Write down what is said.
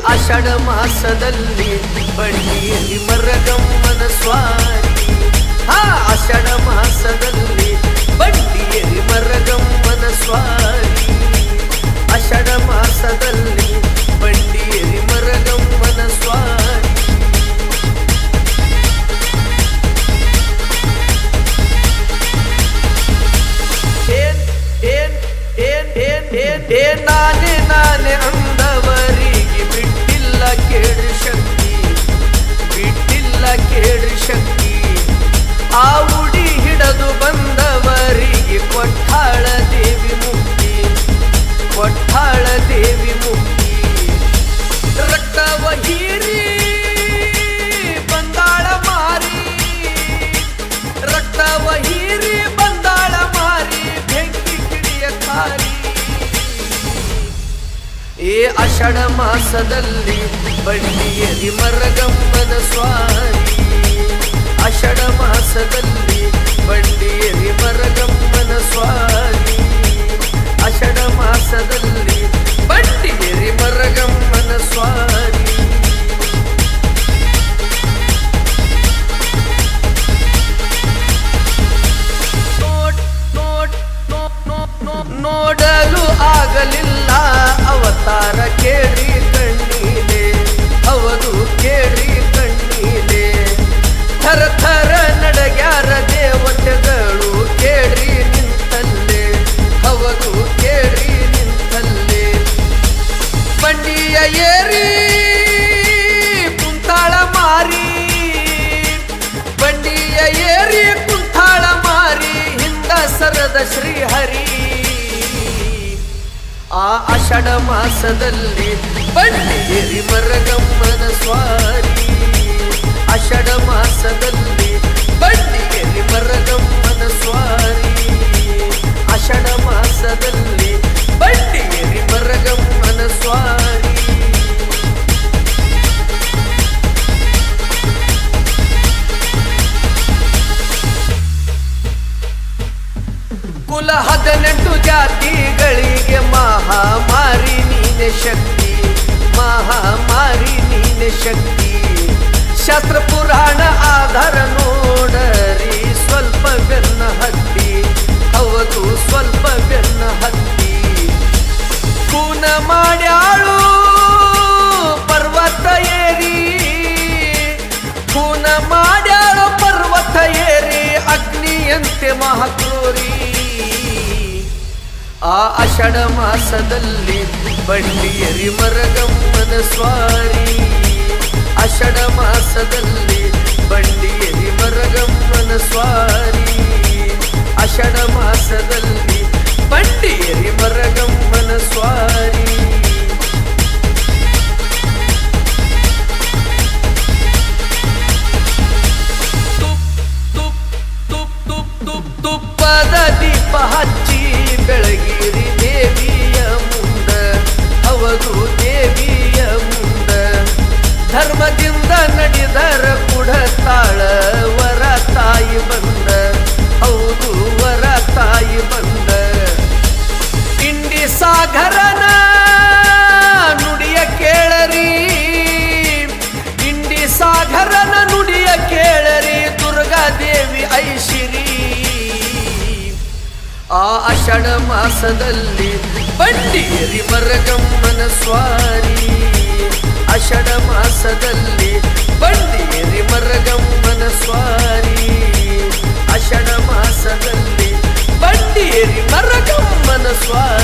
ಆಷಾಢ ಮಾಸದಲ್ಲಿ ಬಂಡಿಯಲ್ಲಿ ಮರಗಮ್ಮನ ಸ್ವಾರಿ ಹಾ ಆಷಾಢ ಮಾಸದಲ್ಲಿ ಬಂಡಿಯಲ್ಲಿ ಮರಗಮ್ಮನ ಸ್ವಾರಿ ಆಷಾಢ ಮಾಸದಲ್ಲಿ ಬಂಡಿಯಲ್ಲಿ ಮರಗಮ್ಮನ ಸ್ವಾರಿ ಏನ್ ಏನ್ ಏನ್ ಏನ್ ಏನ್ ಏನ್ ನಾನೇ ನಾನೇ ಅಂದವರಿಗೆ ಬಿಟ್ಟಿಲ್ಲ ಕೇಳಿ ಶಕ್ತಿ ಬಿಟ್ಟಿಲ್ಲ ಕೇಳಿ ಶಕ್ತಿ ಆ ಉಡಿ ಹಿಡದು ಬಂದವರಿಗೆ ಕೊಟ್ಟಾಳ ದೇವಿ ಮುಕ್ತಿ ಕೊಟ್ಟಾಳ ದೇವಿ ಮುಕ್ತಿ ರಕ್ತವ ಹೀರಿ ಬಂದಾಳ ಮಾರಿ ರಕ್ತವ ಹೀರಿ ಬಂದಾಳ ಮಾರಿ ಬೆಂಕಿ ಕಿಡಿಯ ಕಾರಿ ಏ ಆಷಾಢ ಮಾಸದಲ್ಲಿ ಬಂಡಿಯರಿ ಮರಗಮ್ಮನ ಸ್ವಾರಿ ಆಷಾಢ ಮಾಸದಲ್ಲಿ ಬಂಡಿಯರಿ ಮರಗಮ್ಮನ ಸ್ವಾರಿ ಆಷಾಢ ಮಾಸದಲ್ಲಿ ಬಂಡಿಯರಿ ಮರಗಮ್ಮನ ಸ್ವಾರಿ ನೋಡ್ ನೋಡ್ ನೋ- ನೋ- ನೋ- ನೋಡಲು ಆಗಲಿಲ್ಲ ಅವತಾರ ಕೇಳಿ ಕಣ್ಣೀಲೆ ಅವನು ಕೇಳಿ ಕಣ್ಣೀಲೆ ಥರ ಥರ ನಡಗ್ಯಾರ ದೇವತೆಗಳು ಕೇಳಿ ನಿಂತಲ್ಲೇ ಅವನು ಕೇಳಿ ನಿಂತಲ್ಲೇ ಬಂಡಿಯ ಏರಿ ಕುಂತಾಳ ಮಾರಿ ಬಂಡಿಯ ಏರಿ ಕುಂತಾಳ ಮಾರಿ ಹಿಂದ ಸರದ ಶ್ರೀಹರಿ ಆ ಆಷಾಢ ಮಾಸದಲ್ಲಿ ಬಂಡಿಯರಿ ಮರಗಮ್ಮನ ಸ್ವಾರಿ ಆಷಾಢ ಮಾಸದಲ್ಲಿ ಬಂಡಿಯರಿ ಮರಗಮ್ಮನ ಸ್ವಾರಿ ಆಷಾಢ ಮಾಸದಲ್ಲಿ ಬಂಡಿಯರಿ ಮರಗಮ್ಮನ ಸ್ವಾರಿ ಕುಲ ಹದಿನೆಂಟು ಜಾತಿಗಳಿಗೆ ಮಹಾಮಾರಿ ನೀನೆ ಶಕ್ತಿ ಮಹಾಮಾರಿ ನೀನೆ ಶಕ್ತಿ ಶಾಸ್ತ್ರ ಪುರಾಣ ಆಧಾರ ನೋಡರಿ ಸ್ವಲ್ಪ ಬೆನ್ನ ಹತ್ತಿ ಹೌದು ಸ್ವಲ್ಪ ಬೆನ್ನ ಹತ್ತಿ ಕೂನ ಮಾಡ್ಯಾಳು ಪರ್ವತ ಏರಿ ಕೂನ ಮಾಡ್ಯಾಳು ಪರ್ವತ ಏರಿ ಅಗ್ನಿಯಂತೆ ಮಹಾಕ್ರೋರಿ ಆ ಆಷಾಢ ಮಾಸದಲ್ಲಿ ಬಂಡಿಯರಿ ಮರಗಮ್ಮನ ಸ್ವಾರಿ ಆಷಾಢ ಮಾಸದಲ್ಲಿ ಬಂಡಿಯರಿ ಮರಗಮ್ಮನ ಸ್ವಾರಿ ಆಷಾಢ ಮಾಸದಲ್ಲಿ ಬಂಡಿಯರಿ ಮರಗಮ್ಮನ ಸ್ವಾರಿ ತುಪ್ ತುಪ್ ತುಪ್ ತುಪ್ ತುಪ್ ತುಪ್ಪದ ದೀಪ ಹಚ್ಚಿ ಬೆಳಗಿರಿ ದೇವಿಯ ಮುಂದ ಹೌದು ದೇವಿಯ ಮುಂದ ಧರ್ಮದಿಂದ ನಡೆದರ ಕುಡತಾಳ ವರ ತಾಯಿ ಬಂದ ಹೌದು ವರ ತಾಯಿ ಬಂದ ಇಂಡಿ ಸಾಗರನ ನುಡಿಯ ಕೇಳರಿ ಇಂಡಿ ಸಾಗರನ ನುಡಿಯ ಕೇಳರಿ ದುರ್ಗಾ ದೇವಿ ಐಶಿರಿ ಆ ಆಷಾಢ ಮಾಸದಲ್ಲಿ ಬಂಡಿಯರಿ ಮರಗಮ್ಮನ ಸ್ವಾರಿ ಆಷಾಢ ಮಾಸದಲ್ಲಿ ಬಂಡಿಯರಿ ಮರಗಮ್ಮನ ಸ್ವಾರಿ ಆಷಾಢ ಮಾಸದಲ್ಲಿ ಬಂಡಿಯರಿ ಮರಗಮ್ಮನ ಸ್ವಾರಿ